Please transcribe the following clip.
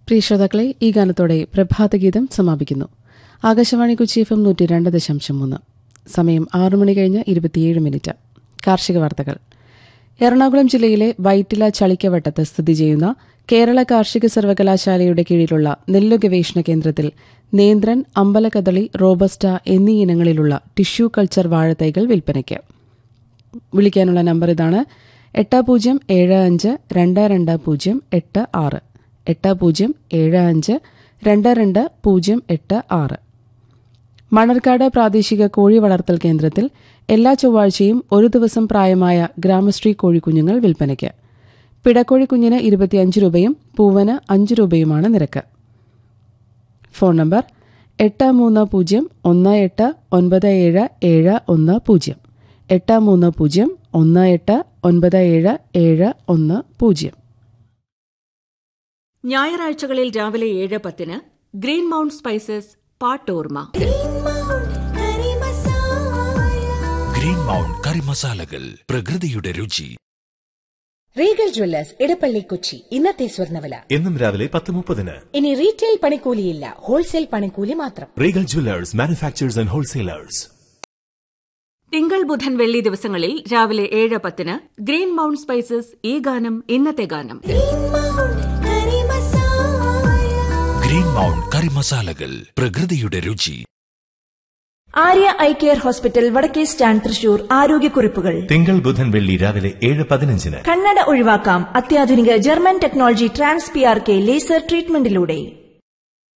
പ്രിയ ശ്രോതാക്കളെ ഈ ഗാനത്തോടെ പ്രഭാതഗീതം സമാപിക്കുന്നു ആകാശവാണി കൊച്ചി എഫ് എം നൂറ്റി രണ്ട് ദശാംശം മൂന്ന് സമയം ആറു മണി കഴിഞ്ഞ് ഇരുപത്തിയേഴ് മിനിറ്റ് കാർഷിക വാർത്തകൾ എറണാകുളം ജില്ലയിലെ വൈറ്റില ചളിക്കവട്ടത്ത് സ്ഥിതി ചെയ്യുന്ന കേരള കാർഷിക സർവകലാശാലയുടെ കീഴിലുള്ള നെല്ലു ഗവേഷണ കേന്ദ്രത്തിൽ നേന്ത്രൻ അമ്പലകദളി റോബസ്റ്റ എന്നീ ഇനങ്ങളിലുള്ള ടിഷ്യൂ കൾച്ചർ വാഴത്തൈകൾ വിൽപ്പനയ്ക്ക് വിളിക്കാനുള്ള നമ്പർ ഇതാണ് എട്ട് പൂജ്യം ഏഴ് അഞ്ച് രണ്ട് രണ്ട് പൂജ്യം എട്ട് ആറ് എട്ട് പൂജ്യം ഏഴ് അഞ്ച് രണ്ട് രണ്ട് പൂജ്യം എട്ട് ആറ് മണർക്കാട് പ്രാദേശിക കോഴി വളർത്തൽ കേന്ദ്രത്തിൽ എല്ലാ ചൊവ്വാഴ്ചയും ഒരു ദിവസം പ്രായമായ ഗ്രാമശ്രീ കോഴിക്കുഞ്ഞുങ്ങൾ വിൽപ്പനയ്ക്ക് പിടക്കോഴി കുഞ്ഞിന് ഇരുപത്തിയഞ്ച് രൂപയും പൂവന് അഞ്ച് രൂപയുമാണ് നിരക്ക് ഫോൺ നമ്പർ എട്ട് മൂന്ന് പൂജ്യം ഒന്ന് എട്ട് ഒൻപത് ഏഴ് ഏഴ് ഒന്ന് പൂജ്യം എട്ട് മൂന്ന് പൂജ്യം ഒന്ന് എട്ട് ഒൻപത് ഏഴ് ഏഴ് ഒന്ന് പൂജ്യം ഞായറാഴ്ചകളിൽ രാവിലെ ഏഴ് പത്തിന് ഗ്രീൻ മൗണ്ട് സ്പൈസസ് പാട്ടോർമ ഗ്രീൻ മൗണ്ട് കറി മസാലകൾ പ്രകൃതിയുടെ രുചി റീഗൽ ജ്വല്ലേഴ്സ് ഇടപ്പള്ളി കൊച്ചി ഇന്നത്തെ സ്വർണ്ണവില എന്നും രാവിലെ പത്ത് മുപ്പതിന് ഇനി റീറ്റെയിൽ പണിക്കൂലിയില്ല ഹോൾസെയിൽ പണിക്കൂലി മാത്രം Regal Jewellers manufacturers and wholesalers തിങ്കൾ ബുധൻ വെള്ളി ദിവസങ്ങളിൽ രാവിലെ ഏഴ് പത്തിന് ഗ്രീൻ മൗണ്ട് സ്പൈസസ് ഈ ഗാനം ഇന്നത്തെ ഗാനം ഗ്രീൻ മൗണ്ട് കറി മസാലകൾ പ്രകൃതിയുടെ രുചി ആര്യ ഐ കെയർ ഹോസ്പിറ്റൽ വടക്കേ സ്റ്റാൻഡ് തൃശൂർ ആരോഗ്യക്കുറിപ്പുകൾ തിങ്കൾ ബുധൻ വെള്ളി രാവിലെ ഏഴ് പതിനഞ്ചിന് കണ്ണട ഒഴിവാക്കാം അത്യാധുനിക German technology trans P R K laser ട്രീറ്റ്മെന്റിലൂടെ